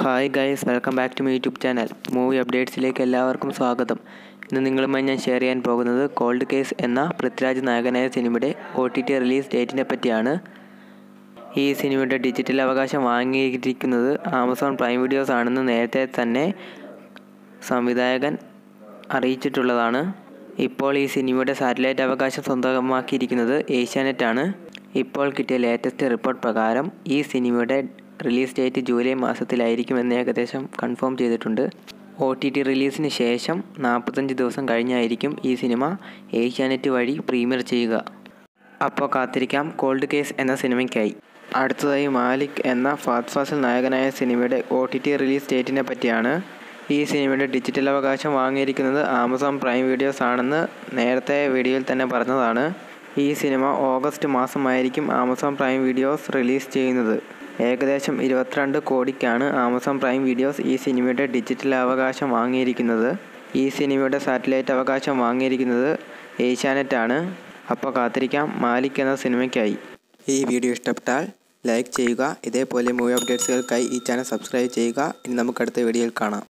hi guys welcome back to my YouTube channel movie അപ്ഡേറ്റ്സിലേക്ക് എല്ലാവർക്കും സ്വാഗതം ഇന്ന് നിങ്ങളുമായി ഞാൻ ഷെയർ ചെയ്യാൻ പോകുന്നത് കോൾഡ് കേസ് എന്ന പൃഥ്വിരാജ് നായകനായ സിനിമയുടെ ഒ ടി ടി റിലീസ് ഡേറ്റിനെ പറ്റിയാണ് ഈ സിനിമയുടെ ഡിജിറ്റൽ അവകാശം വാങ്ങിയിരിക്കുന്നത് ആമസോൺ പ്രൈം വീഡിയോസ് ആണെന്ന് നേരത്തെ തന്നെ സംവിധായകൻ അറിയിച്ചിട്ടുള്ളതാണ് ഇപ്പോൾ ഈ സിനിമയുടെ സാറ്റലൈറ്റ് അവകാശം സ്വന്തമാക്കിയിരിക്കുന്നത് ഏഷ്യാനെറ്റാണ് ഇപ്പോൾ കിട്ടിയ ലേറ്റസ്റ്റ് റിപ്പോർട്ട് പ്രകാരം ഈ സിനിമയുടെ റിലീസ് ഡേറ്റ് ജൂലൈ മാസത്തിലായിരിക്കുമെന്ന് ഏകദേശം കൺഫേം ചെയ്തിട്ടുണ്ട് ഒ ടി ടി റിലീസിന് ശേഷം നാൽപ്പത്തഞ്ച് ദിവസം കഴിഞ്ഞായിരിക്കും ഈ സിനിമ ഏഷ്യാനെറ്റ് വഴി പ്രീമിയർ ചെയ്യുക അപ്പോൾ കാത്തിരിക്കാം കോൾഡ് കേസ് എന്ന സിനിമയ്ക്കായി അടുത്തതായി മാലിക് എന്ന ഫാത് ഫാസിൽ നായകനായ സിനിമയുടെ ഒ ടി ടി റിലീസ് ഡേറ്റിനെ പറ്റിയാണ് ഈ സിനിമയുടെ ഡിജിറ്റൽ അവകാശം വാങ്ങിയിരിക്കുന്നത് ആമസോൺ പ്രൈം വീഡിയോസ് ആണെന്ന് നേരത്തെ വീഡിയോയിൽ തന്നെ പറഞ്ഞതാണ് ഈ സിനിമ ഓഗസ്റ്റ് മാസമായിരിക്കും ആമസോൺ പ്രൈം വീഡിയോസ് റിലീസ് ചെയ്യുന്നത് ഏകദേശം ഇരുപത്തിരണ്ട് കോടിക്കാണ് ആമസോൺ പ്രൈം വീഡിയോസ് ഈ സിനിമയുടെ ഡിജിറ്റൽ അവകാശം വാങ്ങിയിരിക്കുന്നത് ഈ സിനിമയുടെ സാറ്റലൈറ്റ് അവകാശം വാങ്ങിയിരിക്കുന്നത് ഏഷ്യാനെറ്റ് ആണ് അപ്പോൾ കാത്തിരിക്കാം മാലിക് എന്ന സിനിമയ്ക്കായി ഈ വീഡിയോ ഇഷ്ടപ്പെട്ടാൽ ലൈക്ക് ചെയ്യുക ഇതേപോലെ മൂവി അപ്ഡേറ്റ്സുകൾക്കായി ഈ ചാനൽ സബ്സ്ക്രൈബ് ചെയ്യുക ഇനി നമുക്ക് അടുത്ത വീഡിയോയിൽ കാണാം